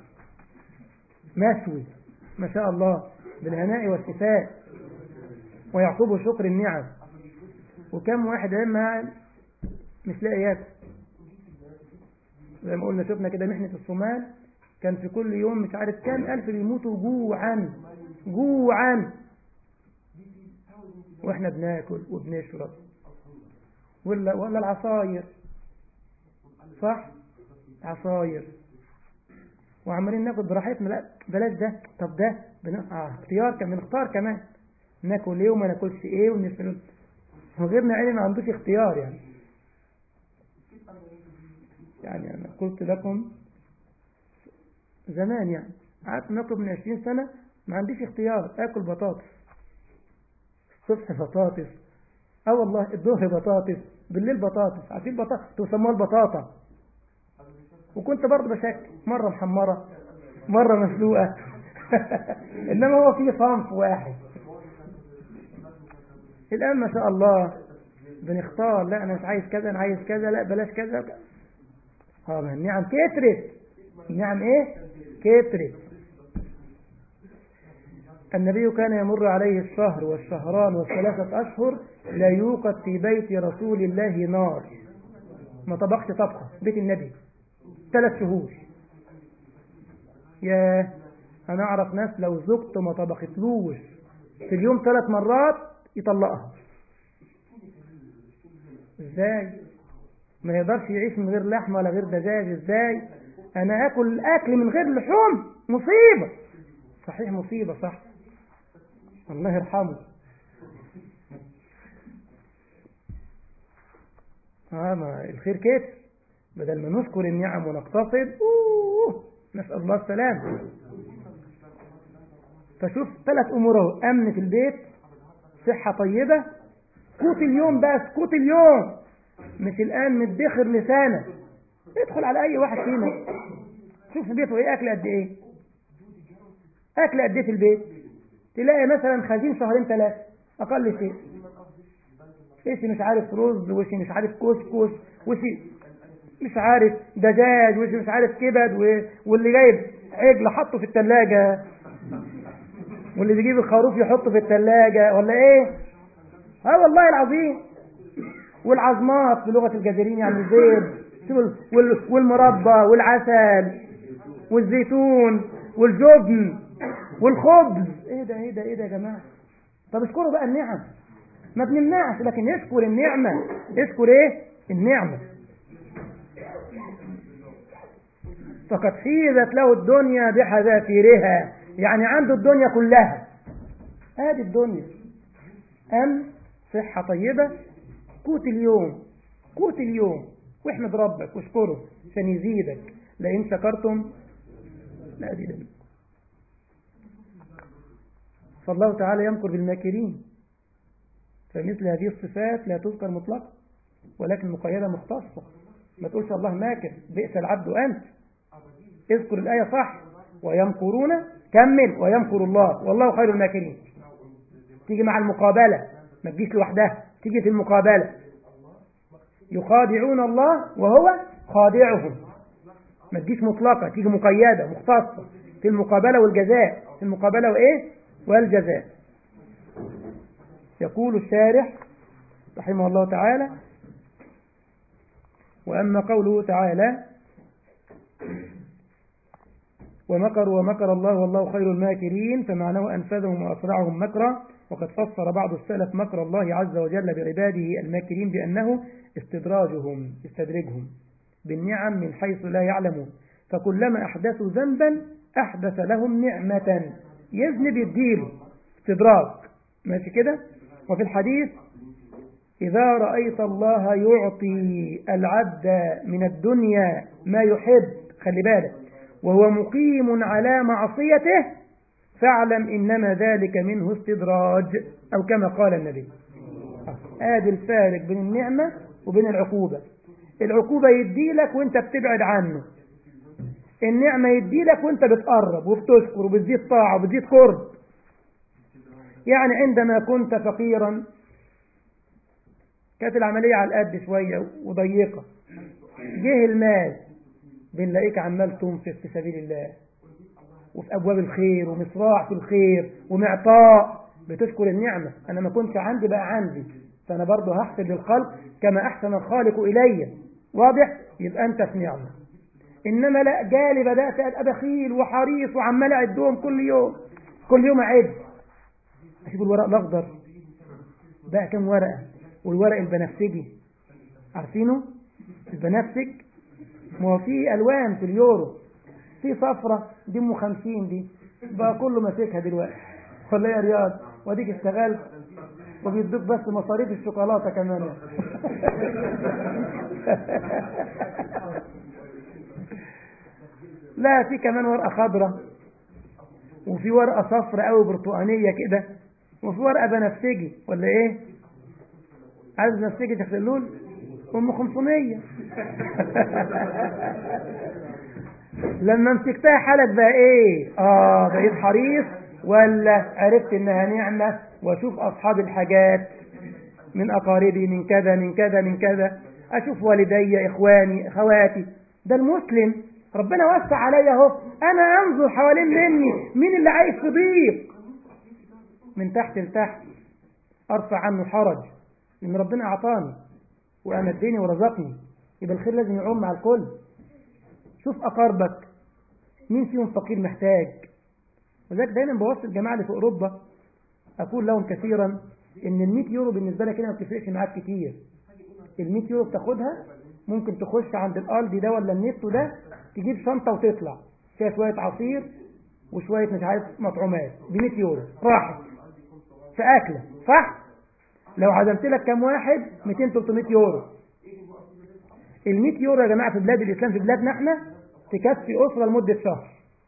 مشوي ما شاء الله بالهناء والشفاء ويعقبه شكر النعم وكم واحد اما مش لاقي ياكل زي ما قلنا شفنا كده محنة الصومال كان في كل يوم مش عارف كام ألف بيموتوا جوعا جوعا واحنا بناكل وبنشرب ولا ولا العصاير صح عصاير وعمالين ناكل براحتنا لا بلاش ده طب ده بن... آه اختيار كمان بنختار كمان ناكل ايه وما ناكلش ايه ونسال وغيرنا عيني ما عندوش اختيار يعني يعني انا قلت لكم زمان يعني قعدت ناكل من 20 سنه ما عنديش اختيار اكل بطاطس الصبح بطاطس اه والله الظهر بطاطس بالليل بطاطس عارفين بطاطس تسموها البطاطا وكنت برضه بشكل مرة محمرة مرة مسلوقة إنما هو في صنف واحد الآن ما شاء الله بنختار لا أنا مش عايز كذا أنا عايز كذا لا بلاش كذا اه ما النعم كترت النعم إيه كترت النبي كان يمر عليه الشهر والشهران والثلاثة أشهر لا يوقد في بيت رسول الله نار ما طبخش طبخة بيت النبي ثلاث شهور يا أنا أعرف ناس لو زوجته ما طبختلوش في اليوم ثلاث مرات يطلقها ازاي ما يقدرش يعيش من غير لحمة ولا غير دجاج ازاي انا اكل اكل من غير لحوم مصيبة صحيح مصيبة صح الله يرحمه اه ما الخير كده بدل ما نشكر النعم ونقتصد أوه نسأل الله السلام فشوف ثلاث أمور اهو أمن في البيت صحة طيبة قوت اليوم بس قوت اليوم مش الآن مدخر لسانك ادخل على أي واحد فينا شوف في بيته ايه أكل قد ايه أكل قد ايه في البيت تلاقي مثلا خزين شهرين ثلاثة أقل شيء ايش مش عارف رز وش مش عارف كسكس وش مش عارف دجاج وش مش عارف كبد و... واللي جايب عجل حطه في الثلاجة واللي بيجيب الخروف يحطه في الثلاجة ولا ايه اه والله العظيم والعظمات بلغة الجزائريين يعني البيض وال... والمربى والعسل والزيتون والجبن والخبز ايه ده ايه ده ايه ده يا جماعة طب اشكروا بقى النعم ما بنمنعش لكن اشكر النعمة اشكر ايه النعمة فقد حيزت له الدنيا بحذافيرها يعني عنده الدنيا كلها هذه الدنيا أم صحة طيبة قوت اليوم قوت اليوم واحمد ربك واشكره عشان يزيدك لئن شكرتم لأزيدنكم فالله تعالى يمكر بالماكرين فمثل هذه الصفات لا تذكر مطلقا ولكن مقيدة مختصة ما تقولش الله ماكر بئس العبد أنت اذكر الآية صح ويمكرون كمل ويمكر الله والله خير الماكرين تيجي مع المقابلة ما تجيش لوحدها تيجي في المقابلة يخادعون الله وهو خادعهم ما تجيش مطلقة تيجي مقيدة مختصة في المقابلة والجزاء في المقابلة وإيه والجزاء يقول الشارح رحمه الله تعالى وأما قوله تعالى ومكروا ومكر الله والله خير الماكرين فمعناه أنفذهم وأسرعهم مكرا وقد فسر بعض السلف مكر الله عز وجل بعباده الماكرين بأنه استدراجهم استدرجهم بالنعم من حيث لا يعلمون فكلما أحدثوا ذنبا أحدث لهم نعمة يذنب يديله استدراج ماشي كده وفي الحديث إذا رأيت الله يعطي العبد من الدنيا ما يحب خلي بالك وهو مقيم على معصيته فاعلم إنما ذلك منه استدراج أو كما قال النبي هذا الفارق بين النعمة وبين العقوبة العقوبة يديلك وانت بتبعد عنه النعمة يديلك وانت بتقرب وبتشكر وبتزيد طاعة وبتزيد قرب يعني عندما كنت فقيرا كانت العملية على القد شوية وضيقة جه المال بنلاقيك عمال تنفق في سبيل الله وفي أبواب الخير ومصراع في الخير ومعطاء بتشكر النعمة أنا ما كنتش عندي بقى عندي فأنا برضه هحسن للخلق كما أحسن الخالق إلي واضح يبقى أنت في نعمة إنما لا جالي بدأت أبقى بخيل وحريص وعمال أعدهم كل يوم كل يوم أعد أشوف الورق الأخضر بقى كم ورقة والورق البنفسجي عارفينه البنفسج ما هو في ألوان في اليورو في صفرة دي ام 50 دي بقى كله ماسكها دلوقتي ولا يا رياض واديك اشتغلت وبيدوك بس مصاريف الشوكولاته كمان لا في كمان ورقه خضراء وفي ورقه صفراء قوي برتقانيه كده وفي ورقه بنفسجي ولا ايه عايز بنفسجي شكل اللون ام 500 لما مسكتها حالك بقى ايه اه بقيت حريص ولا عرفت انها نعمة واشوف اصحاب الحاجات من اقاربي من كذا من كذا من كذا اشوف والدي اخواني اخواتي ده المسلم ربنا وسع عليا اهو انا انظر حوالين مني مين اللي عايش في ضيق من تحت لتحت ارفع عنه حرج لان ربنا اعطاني وامدني ورزقني يبقى الخير لازم يعم على الكل شوف أقاربك مين فيهم فقير محتاج وذلك دايما بوصل الجماعة اللي في أوروبا أقول لهم كثيرا إن ال 100 يورو بالنسبة لك هنا ما بتفرقش معاك كتير ال 100 يورو بتاخدها ممكن تخش عند الألدي ده ولا النت ده تجيب شنطة وتطلع فيها شوية عصير وشوية مش عارف مطعومات ب 100 يورو راحت في أكلة صح؟ لو عزمت لك كام واحد 200 300 يورو ال 100 يورو يا جماعة في بلاد الإسلام في بلادنا احنا تكفي أسرة لمدة شهر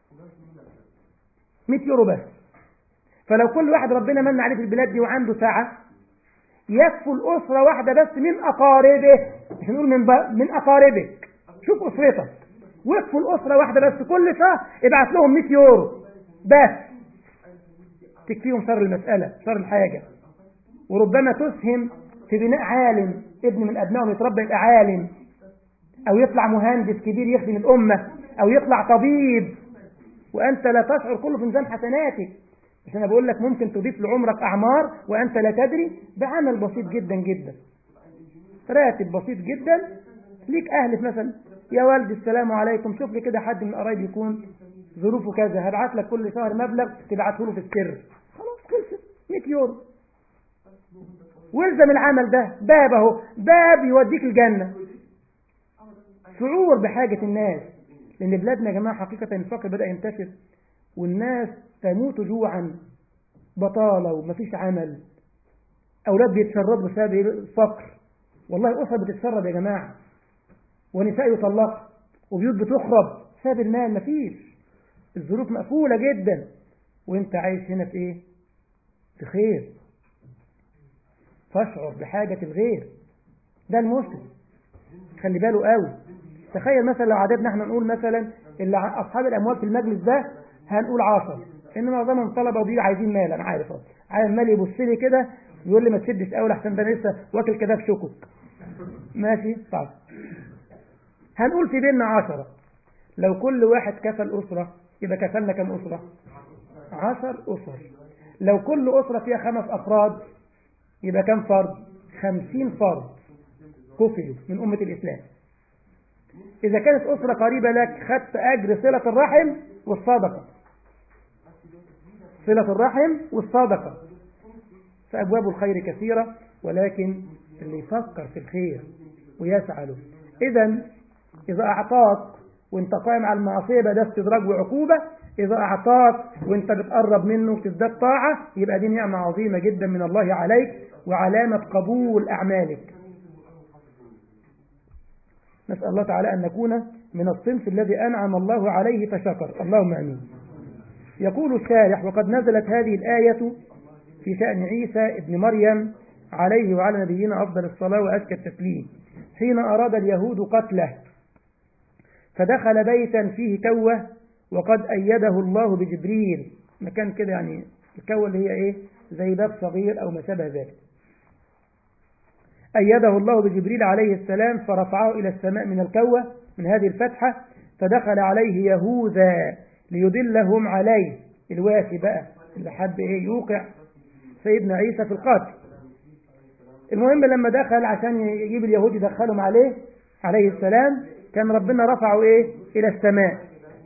100 يورو بس فلو كل واحد ربنا من عليه في البلاد دي وعنده ساعة يكفوا الأسرة واحدة بس من أقاربه مش نقول من, ب... من أقاربك شوف أسرتك وقفوا الأسرة واحدة بس كل شهر ابعت لهم 100 يورو بس تكفيهم شر المسألة شر الحاجة وربما تسهم في بناء عالم ابن من أبنائهم يتربى يبقى عالم أو يطلع مهندس كبير يخدم الأمة أو يطلع طبيب وأنت لا تشعر كله في ميزان حسناتك عشان أنا بقول لك ممكن تضيف لعمرك أعمار وأنت لا تدري بعمل بسيط جدا جدا راتب بسيط جدا ليك أهل مثلا يا والدي السلام عليكم شوف لي كده حد من قرايبي يكون ظروفه كذا هبعت لك كل شهر مبلغ تبعته له في السر خلاص خلصت 100 يورو والزم العمل ده باب اهو باب يوديك الجنة شعور بحاجة الناس لأن بلادنا يا جماعة حقيقة الفقر بدأ ينتشر والناس تموت جوعا بطالة ومفيش عمل أولاد بيتشردوا بسبب الفقر والله أسر بتتشرد يا جماعة ونساء يطلق وبيوت بتخرب بسبب المال مفيش الظروف مقفولة جدا وانت عايش هنا في ايه في خير فاشعر بحاجة الغير ده المسلم خلي باله قوي تخيل مثلا لو عددنا احنا نقول مثلا اللي اصحاب الاموال في المجلس ده هنقول عشر ان معظمهم طلبه وبيجوا عايزين مال انا عارف اهو عايز مال يبص لي كده يقول لي ما تشدش قوي لحسن ده أنا لسه واكل كده في شكك ماشي طب هنقول في بيننا عشرة لو كل واحد كفل أسرة يبقى كفلنا كم أسرة عشر أسر لو كل أسرة فيها خمس أفراد يبقى كم فرد خمسين فرد كفلوا من أمة الإسلام إذا كانت أسرة قريبة لك خدت أجر صلة الرحم والصدقة صلة الرحم والصدقة فأبواب الخير كثيرة ولكن اللي يفكر في الخير ويسعى له إذا إذا أعطاك وانت قائم على المعصية يبقى ده استدراج وعقوبة إذا أعطاك وانت بتقرب منه وتزداد طاعة يبقى دي نعمة عظيمة جدا من الله عليك وعلامة قبول أعمالك نسأل الله تعالى أن نكون من الصنف الذي أنعم الله عليه فشكر اللهم أمين يقول الشارح وقد نزلت هذه الآية في شأن عيسى ابن مريم عليه وعلى نبينا أفضل الصلاة وأزكى التسليم حين أراد اليهود قتله فدخل بيتا فيه كوة وقد أيده الله بجبريل مكان كده يعني الكوة اللي هي إيه زي باب صغير أو ما شابه ذلك أيده الله بجبريل عليه السلام فرفعه إلى السماء من الكوة من هذه الفتحة فدخل عليه يهوذا ليدلهم عليه الوافي بقى اللي حب إيه يوقع سيدنا عيسى في القتل المهم لما دخل عشان يجيب اليهود يدخلهم عليه عليه السلام كان ربنا رفعه ايه إلى السماء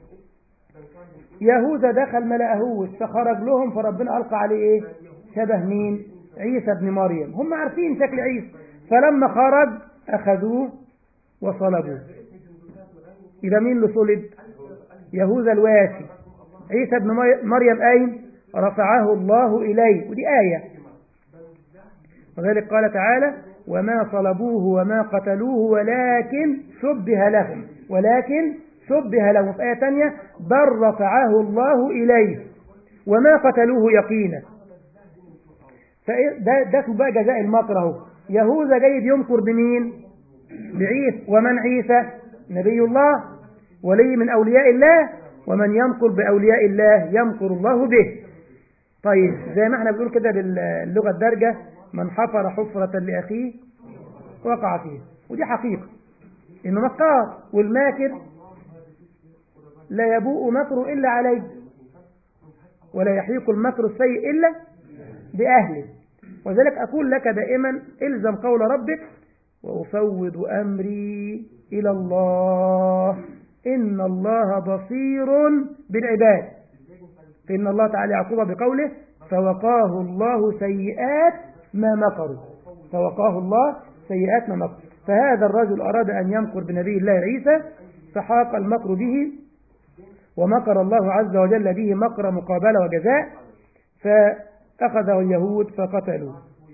يهوذا دخل ما لقاهوش فخرج لهم فربنا ألقى عليه إيه شبه مين عيسى ابن مريم هم عارفين شكل عيسى فلما خرج أخذوه وصلبوه إذا مين اللي صلب يهوذا الواشي عيسى ابن مريم أين رفعه الله إليه ودي آية وذلك قال تعالى وما صلبوه وما قتلوه ولكن شبه لهم ولكن شبه لهم في آية ثانية بل رفعه الله إليه وما قتلوه يقينا ده ده بقى جزاء المكر اهو يهوذا جاي يمكر بمين بعيسى ومن عيسى نبي الله ولي من أولياء الله ومن يمكر بأولياء الله يمكر الله به طيب زي ما احنا بنقول كده باللغة الدارجة من حفر حفرة لأخيه وقع فيه ودي حقيقة إنه مكار والماكر لا يبوء مكره إلا عليه ولا يحيق المكر السيء إلا بأهله وذلك أقول لك دائما إلزم قول ربك وأفوض أمري إلى الله إن الله بصير بالعباد فإن الله تعالى يعقوب بقوله فوقاه الله سيئات ما مكروا فوقاه الله سيئات ما مكروا فهذا الرجل أراد أن يمكر بنبي الله عيسى فحاق المكر به ومكر الله عز وجل به مكر مقابلة وجزاء فأخذه اليهود فقتلوه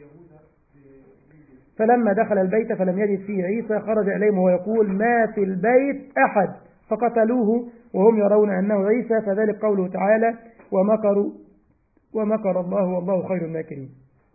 فلما دخل البيت فلم يجد فيه عيسى خرج إليهم وهو يقول ما في البيت أحد فقتلوه وهم يرون أنه عيسى فذلك قوله تعالى ومكروا ومكر الله والله خير الماكرين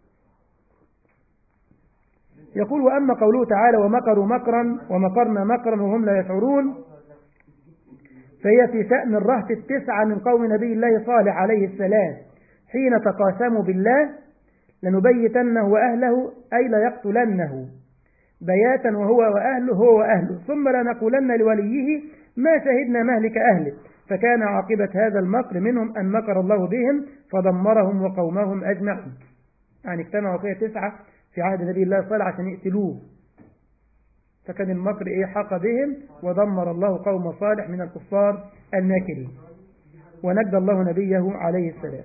يقول وأما قوله تعالى ومكروا مكرا ومكرنا مكرا وهم لا يشعرون فهي في شأن الرهط التسعة من قوم نبي الله صالح عليه السلام حين تقاسموا بالله لنبيتنه وأهله أي ليقتلنه بياتا وهو وأهله هو وأهله ثم لنقولن لوليه ما شهدنا مهلك أهله فكان عاقبة هذا المكر منهم أن مكر الله بهم فدمرهم وقومهم أجمعين يعني اجتمعوا كده تسعة في عهد نبي الله صالح عشان يقتلوه فكان المكر إيه حق بهم ودمر الله قوم صالح من الكفار الناكرين ونجى الله نبيه عليه السلام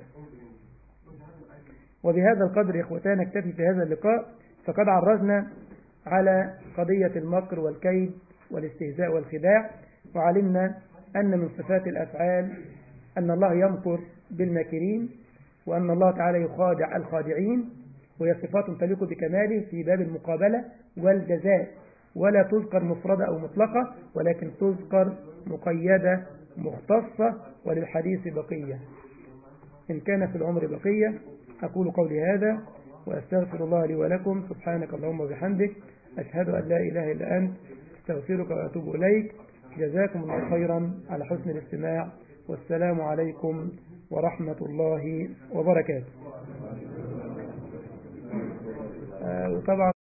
وبهذا القدر إخوتان نكتفي في هذا اللقاء فقد عرجنا على قضية المكر والكيد والاستهزاء والخداع وعلمنا أن من صفات الأفعال أن الله يمكر بالماكرين وأن الله تعالى يخادع الخادعين وهي صفات تليق بكماله في باب المقابلة والجزاء ولا تذكر مفردة أو مطلقة ولكن تذكر مقيدة مختصة وللحديث بقية إن كان في العمر بقية أقول قولي هذا وأستغفر الله لي ولكم سبحانك اللهم وبحمدك أشهد أن لا إله إلا أنت استغفرك وأتوب إليك جزاكم الله خيرا على حسن الاستماع والسلام عليكم ورحمة الله وبركاته وطبعا